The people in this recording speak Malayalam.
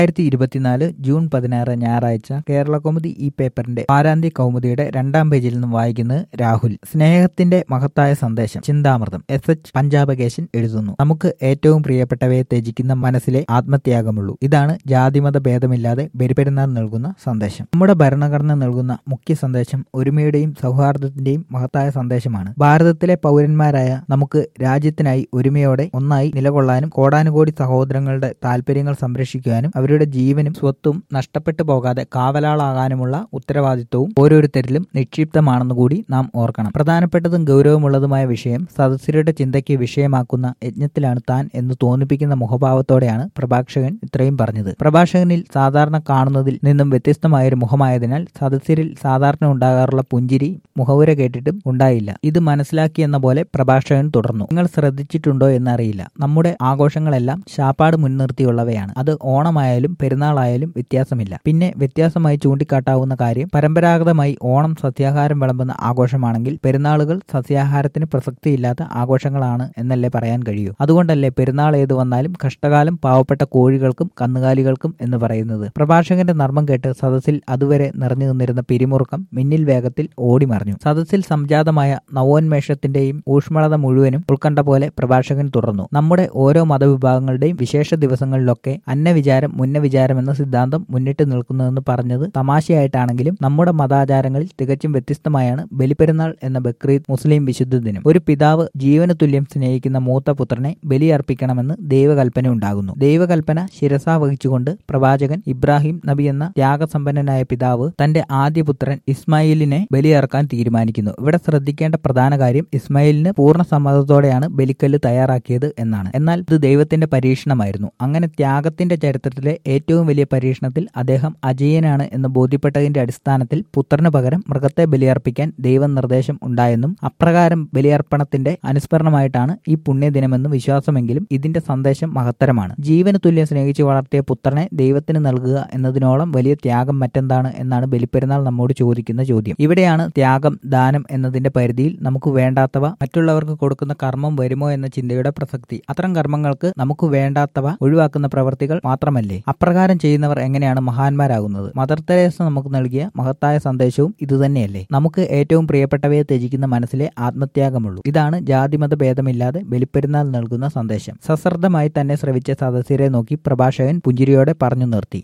രണ്ടായിരത്തി ഇരുപത്തിനാല് ജൂൺ പതിനാറ് ഞായറാഴ്ച കേരള കൗമുദി ഈ പേപ്പറിന്റെ വാരാന്ത്യ കൗമുദിയുടെ രണ്ടാം പേജിൽ നിന്നും വായിക്കുന്നത് രാഹുൽ സ്നേഹത്തിന്റെ മഹത്തായ സന്ദേശം ചിന്താമൃതം എസ് എച്ച് പഞ്ചാബകേശൻ എഴുതുന്നു നമുക്ക് ഏറ്റവും പ്രിയപ്പെട്ടവയെ ത്യജിക്കുന്ന മനസ്സിലെ ആത്മത്യാഗമുള്ളൂ ഇതാണ് ജാതിമത ഭേദമില്ലാതെ ബലിപെരുന്നാൾ നൽകുന്ന സന്ദേശം നമ്മുടെ ഭരണഘടന നൽകുന്ന മുഖ്യ സന്ദേശം ഒരുമയുടെയും സൗഹാർദ്ദത്തിന്റെയും മഹത്തായ സന്ദേശമാണ് ഭാരതത്തിലെ പൗരന്മാരായ നമുക്ക് രാജ്യത്തിനായി ഒരുമയോടെ ഒന്നായി നിലകൊള്ളാനും കോടാനുകോടി സഹോദരങ്ങളുടെ താല്പര്യങ്ങൾ സംരക്ഷിക്കുവാനും അവരുടെ ജീവനും സ്വത്തും നഷ്ടപ്പെട്ടു പോകാതെ കാവലാളാകാനുമുള്ള ഉത്തരവാദിത്വവും ഓരോരുത്തരിലും നിക്ഷിപ്തമാണെന്ന് കൂടി നാം ഓർക്കണം പ്രധാനപ്പെട്ടതും ഗൗരവമുള്ളതുമായ വിഷയം സദസ്യരുടെ ചിന്തയ്ക്ക് വിഷയമാക്കുന്ന യജ്ഞത്തിലാണ് താൻ എന്ന് തോന്നിപ്പിക്കുന്ന മുഖഭാവത്തോടെയാണ് പ്രഭാഷകൻ ഇത്രയും പറഞ്ഞത് പ്രഭാഷകനിൽ സാധാരണ കാണുന്നതിൽ നിന്നും വ്യത്യസ്തമായൊരു മുഖമായതിനാൽ സദസ്യരിൽ സാധാരണ ഉണ്ടാകാറുള്ള പുഞ്ചിരി മുഖവുര കേട്ടിട്ടും ഉണ്ടായില്ല ഇത് മനസ്സിലാക്കിയെന്ന പോലെ പ്രഭാഷകൻ തുടർന്നു നിങ്ങൾ ശ്രദ്ധിച്ചിട്ടുണ്ടോ എന്നറിയില്ല നമ്മുടെ ആഘോഷങ്ങളെല്ലാം ശാപ്പാട് മുൻനിർത്തിയുള്ളവയാണ് അത് ഓണമായാലും പെരുന്നാളായാലും വ്യത്യാസമില്ല പിന്നെ വ്യത്യാസമായി ചൂണ്ടിക്കാട്ടാവുന്ന കാര്യം പരമ്പരാഗതമായി ഓണം സസ്യാഹാരം വിളമ്പുന്ന ആഘോഷമാണെങ്കിൽ പെരുന്നാളുകൾ സസ്യാഹാരത്തിന് പ്രസക്തിയില്ലാത്ത ആഘോഷങ്ങളാണ് എന്നല്ലേ പറയാൻ കഴിയൂ അതുകൊണ്ടല്ലേ പെരുന്നാൾ ഏത് വന്നാലും കഷ്ടകാലം പാവപ്പെട്ട കോഴികൾക്കും കന്നുകാലികൾക്കും എന്ന് പറയുന്നത് പ്രഭാഷകന്റെ നർമ്മം കേട്ട് സദസ്സിൽ അതുവരെ നിറഞ്ഞു നിന്നിരുന്ന പിരിമുറുക്കം മിന്നിൽ വേഗത്തിൽ ഓടിമറിഞ്ഞു സദസ്സിൽ സംജാതമായ നവോന്മേഷത്തിന്റെയും ഊഷ്മളത മുഴുവനും ഉൾക്കണ്ട പോലെ പ്രഭാഷകൻ തുടർന്നു നമ്മുടെ ഓരോ മതവിഭാഗങ്ങളുടെയും വിശേഷ ദിവസങ്ങളിലൊക്കെ അന്നവിചാരം മുന്നവിചാരം എന്ന സിദ്ധാന്തം മുന്നിട്ട് നിൽക്കുന്നതെന്ന് പറഞ്ഞത് തമാശയായിട്ടാണെങ്കിലും നമ്മുടെ മതാചാരങ്ങളിൽ തികച്ചും വ്യത്യസ്തമായാണ് ബലിപെരുന്നാൾ എന്ന ബക്രീദ് മുസ്ലിം വിശുദ്ധ ദിനം ഒരു പിതാവ് ജീവന തുല്യം സ്നേഹിക്കുന്ന മൂത്ത പുത്രനെ ബലിയർപ്പിക്കണമെന്ന് ദൈവകൽപ്പന ഉണ്ടാകുന്നു ദൈവകൽപ്പന ശിരസ വഹിച്ചുകൊണ്ട് പ്രവാചകൻ ഇബ്രാഹിം നബി എന്ന ത്യാഗസമ്പന്നനായ പിതാവ് തന്റെ ആദ്യ പുത്രൻ ഇസ്മായിലിനെ ബലിയർക്കാൻ തീരുമാനിക്കുന്നു ഇവിടെ ശ്രദ്ധിക്കേണ്ട പ്രധാന കാര്യം ഇസ്മായിലിന് പൂർണ്ണ സമ്മതത്തോടെയാണ് ബലിക്കല്ല് തയ്യാറാക്കിയത് എന്നാണ് എന്നാൽ ഇത് ദൈവത്തിന്റെ പരീക്ഷണമായിരുന്നു അങ്ങനെ ത്യാഗത്തിന്റെ ചരിത്രത്തിലെ ഏറ്റവും വലിയ പരീക്ഷണത്തിൽ അദ്ദേഹം അജയനാണ് എന്ന് ബോധ്യപ്പെട്ടതിന്റെ അടിസ്ഥാനത്തിൽ പുത്രന് പകരം മൃഗത്തെ ബലിയർപ്പിക്കാൻ ദൈവം നിർദ്ദേശം ഉണ്ടായെന്നും അപ്രകാരം ബലിയർപ്പണത്തിന്റെ അനുസ്മരണമായിട്ടാണ് ഈ പുണ്യദിനമെന്ന് വിശ്വാസമെങ്കിലും ഇതിന്റെ സന്ദേശം മഹത്തരമാണ് ജീവന് തുല്യം സ്നേഹിച്ചു വളർത്തിയ പുത്രനെ ദൈവത്തിന് നൽകുക എന്നതിനോളം വലിയ ത്യാഗം മറ്റെന്താണ് എന്നാണ് ബലിപ്പെരുന്നാൾ നമ്മോട് ചോദിക്കുന്ന ചോദ്യം ഇവിടെയാണ് ത്യാഗം ദാനം എന്നതിന്റെ പരിധിയിൽ നമുക്ക് വേണ്ടാത്തവ മറ്റുള്ളവർക്ക് കൊടുക്കുന്ന കർമ്മം വരുമോ എന്ന ചിന്തയുടെ പ്രസക്തി അത്തരം കർമ്മങ്ങൾക്ക് നമുക്ക് വേണ്ടാത്തവ ഒഴിവാക്കുന്ന പ്രവർത്തികൾ മാത്രമല്ലേ അപ്രകാരം ചെയ്യുന്നവർ എങ്ങനെയാണ് മഹാന്മാരാകുന്നത് മദർ തെരേസ നമുക്ക് നൽകിയ മഹത്തായ സന്ദേശവും ഇതുതന്നെയല്ലേ നമുക്ക് ഏറ്റവും പ്രിയപ്പെട്ടവയെ ത്യജിക്കുന്ന മനസ്സിലെ ആത്മത്യാഗമുള്ളൂ ഇതാണ് ജാതിമത ഭേദമില്ലാതെ ബലിപ്പെരുന്നാൾ നൽകുന്ന സന്ദേശം സശ്രദ്ധമായി തന്നെ ശ്രവിച്ച സദസ്യരെ നോക്കി പ്രഭാഷകൻ പുഞ്ചിരിയോടെ പറഞ്ഞു നിർത്തി